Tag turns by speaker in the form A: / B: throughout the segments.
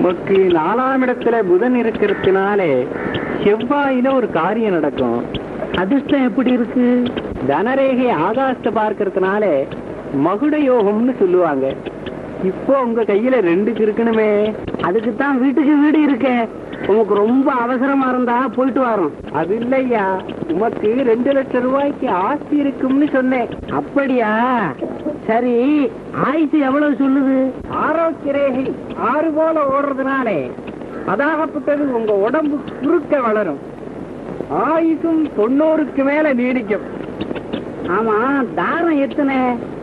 A: உமக்கு நாலாம் இடத்துல புதன் இருக்கிறதுனாலே செவ்வாயில ஒரு காரியம் நடக்கும் அதிர்ஷ்டம் எப்படி இருக்கு தனரேகை ஆகாசத்தை பார்க்கறதுனால மகுட யோகம்னு சொல்லுவாங்க இப்போ உங்க கையில ரெண்டுக்கு இருக்கணுமே
B: அதுக்கு தான் வீட்டுக்கு வீடு இருக்கே உனக்கு ரொம்ப அவசரமா இருந்தா போயிட்டு வரோம்
A: அது இல்லையா உமக்கு ரெண்டு லட்சம் ரூபாய்க்கு ஆஸ்தி இருக்கும்னு சொன்னேன்
B: அப்படியா சரி ஆயுசு எவ்வளவு சொல்லுது
A: ஆரோக்கிய ரேகை ஆறு போல ஓடுறதுனாலே அதாகப்பட்டது உங்க உடம்பு குறுக்க வளரும் ஆயுசும் தொண்ணூறுக்கு மேல நீடிக்கும்
B: ஆமா தாரம் எத்தனை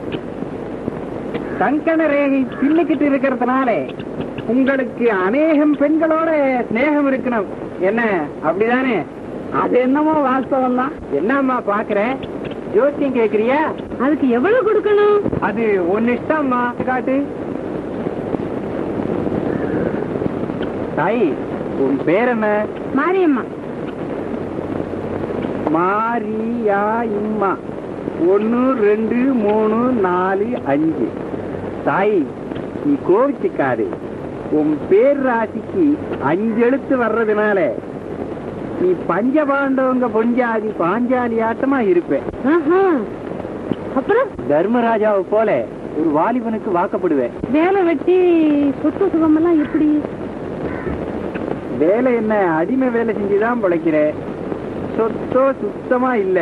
A: கங்கண ரேகை பின்னிக்கிட்டு இருக்கிறதுனால உங்களுக்கு அநேகம் பெண்களோட ஸ்நேகம் இருக்கணும் என்ன அப்படிதானே
B: அது என்னமோ வாஸ்தவம் தான்
A: என்னம்மா பாக்குற ஜோசியம் கேக்குறியா
B: அதுக்கு எவ்வளவு கொடுக்கணும்
A: அது ஒன்னு இஷ்டம்மா காட்டு தாய் உன் பேர் என்ன
B: மாரியம்மா
A: மாரியா இம்மா ஒன்னு ரெண்டு மூணு நாலு அஞ்சு தாய் நீ கோவிச்சுக்காது உன் பேர் ராசிக்கு அஞ்சு எழுத்து வர்றதுனால நீ பஞ்சபாண்டவங்க பொஞ்சாதி பாஞ்சாலி ஆட்டமா இருப்ப
B: ஆஹா. அப்புறம்
A: தர்மராஜாவை போல ஒரு வாலிபனுக்கு வாக்கப்படுவேன்
B: வேலை வெட்டி சொத்து சுகம் எல்லாம் எப்படி
A: வேலை என்ன அடிமை வேலை செஞ்சுதான் பிழைக்கிற சொத்தோ சுத்தமா இல்ல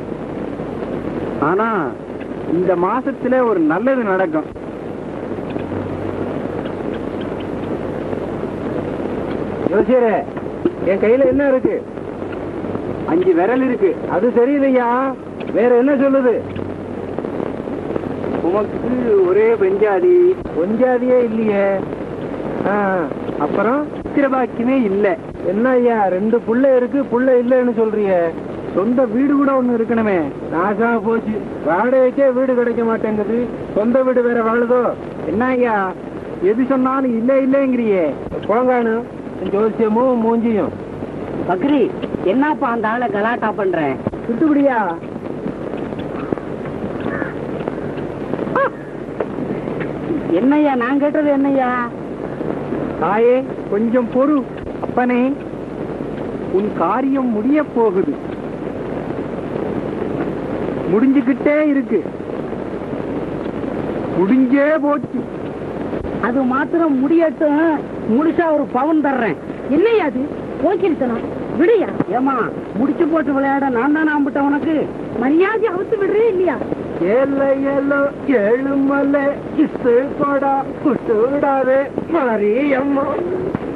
A: ஆனா இந்த மாசத்துல ஒரு நல்லது நடக்கும் ஜோசியரே என் கையில என்ன இருக்கு அஞ்சு விரல் இருக்கு அது சரியில்லையா வேற என்ன சொல்லுது உமக்கு ஒரே பெஞ்சாதி பொஞ்சாதியே இல்லையே ஆ, அப்புறம் சித்திரபாக்கியமே இல்ல என்ன ஐயா ரெண்டு புள்ள இருக்கு புள்ள இல்லைன்னு சொல்றிய சொந்த வீடு கூட ஒண்ணு இருக்கணுமே நாசா போச்சு வாடகைக்கே வீடு கிடைக்க மாட்டேங்குது சொந்த வீடு வேற வாழுதோ என்ன ஐயா எது சொன்னாலும் இல்ல இல்லைங்கிறியே போங்கானு ஜோசியமும் மூஞ்சியும்
B: பக்ரி என்னப்பா அந்த ஆளை கலாட்டா பண்றேன்
A: சுட்டுபடியா
B: என்னய்யா நான் கேட்டது என்னய்யா
A: தாயே கொஞ்சம் பொறு அப்பனே உன் காரியம் முடிய போகுது முடிஞ்சுக்கிட்டே இருக்கு முடிஞ்சே போச்சு
B: அது மாத்திரம் முடியட்டும் முழுசா ஒரு பவன் தர்றேன் என்னையா அது போக்கிருத்தனம் விடுயா ஏமா முடிச்சு போட்டு விளையாட நான் தான் ஆம்பிட்டேன் உனக்கு மரியாதை அவுத்து விடுறே இல்லையா
A: ஏல ஏலோ ஏழுமலை கிஸ்து கொடா குட்டு விடாதே மாரியம்மா